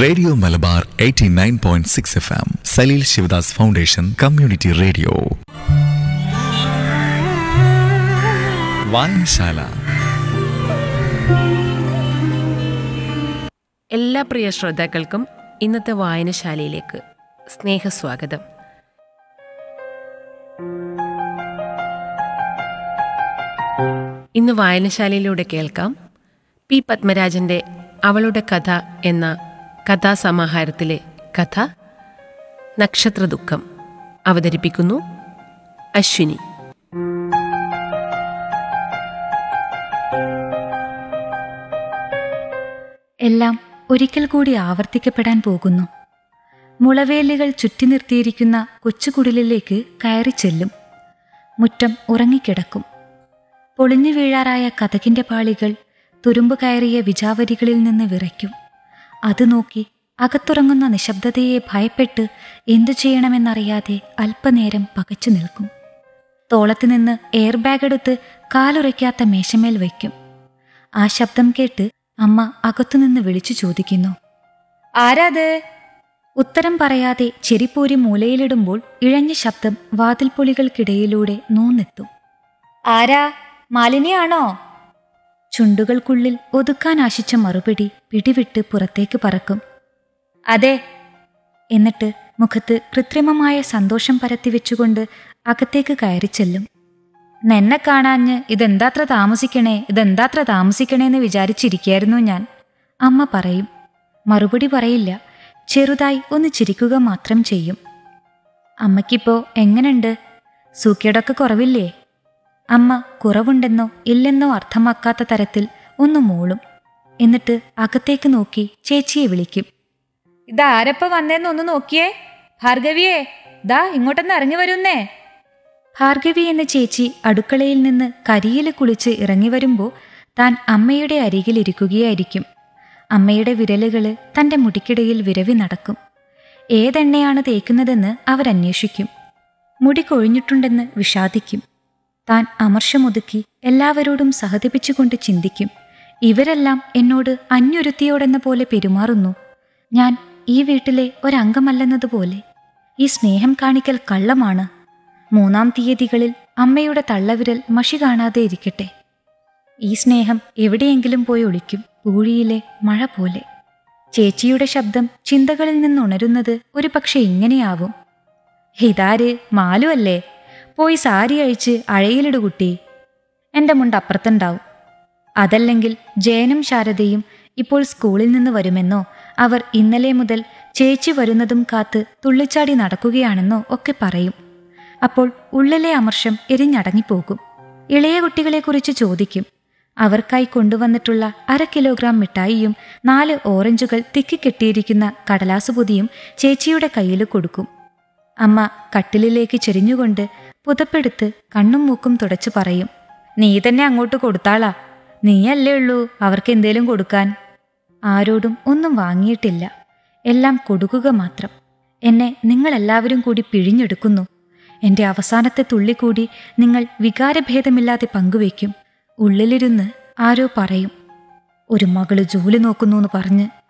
radio Malabar 89.6 F M Saleel Sivadas foundation community radio വായനശാല എല്ലാ പ്രിയ ശ്രോതാക്കൾക്കും ഇന്നത്തെ വായനശാലയിലേക്ക് സ്നേഹസ്വാഗതം ഇന്ന് വായനശാലയിലൂടെ കേൾക്കാം പി പത്മരാജന്റെ അവളുടെ കഥ എന്ന കഥാസമാഹാരത്തിലെ കഥ നക്ഷത്രദുഃഖം അവതരിപ്പിക്കുന്നു അശ്വിനി എല്ലാം ഒരിക്കൽ കൂടി ആവർത്തിക്കപ്പെടാൻ പോകുന്നു മുളവേലികൾ ചുറ്റി നിർത്തിയിരിക്കുന്ന കൊച്ചുകുടിലിലേക്ക് കയറി ചെല്ലും മുറ്റം ഉറങ്ങിക്കിടക്കും പൊളിഞ്ഞു വീഴാറായ കഥകിന്റെ പാളികൾ തുരുമ്പ് കയറിയ വിജാവരികളിൽ നിന്ന് വിറയ്ക്കും അത് നോക്കി അകത്തുറങ്ങുന്ന നിശബ്ദതയെ ഭയപ്പെട്ട് എന്തു ചെയ്യണമെന്നറിയാതെ അല്പനേരം പകച്ചു നിൽക്കും തോളത്ത് നിന്ന് എയർ ബാഗ് എടുത്ത് കാലുറയ്ക്കാത്ത മേശമേൽ വയ്ക്കും ആ ശബ്ദം കേട്ട് അമ്മ അകത്തുനിന്ന് വിളിച്ചു ചോദിക്കുന്നു ആരാത് ഉത്തരം പറയാതെ ചെരിപ്പൂരി മൂലയിലിടുമ്പോൾ ഇഴഞ്ഞ ശബ്ദം വാതിൽപ്പൊളികൾക്കിടയിലൂടെ നൂന്നെത്തും ആരാ മാലിന്യാണോ ചുണ്ടുകൾക്കുള്ളിൽ ഒതുക്കാൻ ആശിച്ച മറുപടി പിടിവിട്ട് പുറത്തേക്ക് പറക്കും അതെ എന്നിട്ട് മുഖത്ത് കൃത്രിമമായ സന്തോഷം പരത്തിവെച്ചുകൊണ്ട് അകത്തേക്ക് കയറി ചെല്ലും നിന്നെ കാണാഞ്ഞ് ഇതെന്താത്ര താമസിക്കണേ ഇതെന്താത്ര താമസിക്കണേന്ന് വിചാരിച്ചിരിക്കായിരുന്നു ഞാൻ അമ്മ പറയും മറുപടി പറയില്ല ചെറുതായി ഒന്ന് ചിരിക്കുക മാത്രം ചെയ്യും അമ്മയ്ക്കിപ്പോ എങ്ങനുണ്ട് സൂക്കേടൊക്കെ കുറവില്ലേ അമ്മ കുറവുണ്ടെന്നോ ഇല്ലെന്നോ അർത്ഥമാക്കാത്ത തരത്തിൽ ഒന്ന് മൂളും എന്നിട്ട് അകത്തേക്ക് നോക്കി ചേച്ചിയെ വിളിക്കും ഇതാരപ്പ വന്നേന്ന് ഒന്ന് നോക്കിയേ ഭാർഗവിയേ ദാ ഇങ്ങോട്ടൊന്ന് ഇറങ്ങി വരുന്നേ ഭാർഗവി എന്ന ചേച്ചി അടുക്കളയിൽ നിന്ന് കരിയിൽ കുളിച്ച് ഇറങ്ങി വരുമ്പോൾ താൻ അമ്മയുടെ അരികിലിരിക്കുകയായിരിക്കും അമ്മയുടെ വിരലുകൾ തൻ്റെ മുടിക്കിടയിൽ വിരവി നടക്കും ഏതെണ്ണയാണ് തേക്കുന്നതെന്ന് അവരന്വേഷിക്കും മുടി കൊഴിഞ്ഞിട്ടുണ്ടെന്ന് വിഷാദിക്കും താൻ അമർഷമൊതുക്കി എല്ലാവരോടും സഹതിപ്പിച്ചുകൊണ്ട് ചിന്തിക്കും ഇവരെല്ലാം എന്നോട് അന്യൊരുത്തിയോടെന്ന പോലെ പെരുമാറുന്നു ഞാൻ ഈ വീട്ടിലെ ഒരംഗമല്ലെന്നതുപോലെ ഈ സ്നേഹം കാണിക്കൽ കള്ളമാണ് മൂന്നാം തീയതികളിൽ അമ്മയുടെ തള്ളവിരൽ മഷി കാണാതെ ഇരിക്കട്ടെ ഈ സ്നേഹം എവിടെയെങ്കിലും പോയി ഒളിക്കും ഊഴിയിലെ മഴ പോലെ ചേച്ചിയുടെ ശബ്ദം ചിന്തകളിൽ നിന്നുണരുന്നത് ഒരു പക്ഷെ ഇങ്ങനെയാവും ഇതാര് മാലു അല്ലേ പോയി സാരി അഴിച്ച് അഴയിലിടു കുട്ടി എൻ്റെ മുണ്ട് അപ്പുറത്തുണ്ടാവും അതല്ലെങ്കിൽ ജയനും ശാരദയും ഇപ്പോൾ സ്കൂളിൽ നിന്ന് വരുമെന്നോ അവർ ഇന്നലെ മുതൽ ചേച്ചി വരുന്നതും കാത്ത് തുള്ളിച്ചാടി നടക്കുകയാണെന്നോ ഒക്കെ പറയും അപ്പോൾ ഉള്ളിലെ അമർഷം എരിഞ്ഞടങ്ങിപ്പോകും ഇളയ കുട്ടികളെക്കുറിച്ച് ചോദിക്കും അവർക്കായി കൊണ്ടുവന്നിട്ടുള്ള അര കിലോഗ്രാം മിഠായിയും നാല് ഓറഞ്ചുകൾ തിക്കിക്കെട്ടിയിരിക്കുന്ന കടലാസ് പൊതിയും ചേച്ചിയുടെ കയ്യിൽ കൊടുക്കും അമ്മ കട്ടിലിലേക്ക് ചെരിഞ്ഞുകൊണ്ട് പുതപ്പെടുത്ത് കണ്ണും മൂക്കും തുടച്ചു പറയും നീ തന്നെ അങ്ങോട്ട് കൊടുത്താളാ നീയല്ലേ ഉള്ളൂ അവർക്ക് എന്തേലും കൊടുക്കാൻ ആരോടും ഒന്നും വാങ്ങിയിട്ടില്ല എല്ലാം കൊടുക്കുക മാത്രം എന്നെ നിങ്ങളെല്ലാവരും കൂടി പിഴിഞ്ഞെടുക്കുന്നു എൻ്റെ അവസാനത്തെ തുള്ളി കൂടി നിങ്ങൾ വികാരഭേദമില്ലാതെ പങ്കുവയ്ക്കും ഉള്ളിലിരുന്ന് ആരോ പറയും ഒരു മകള് ജോലി നോക്കുന്നു എന്ന് പറഞ്ഞ്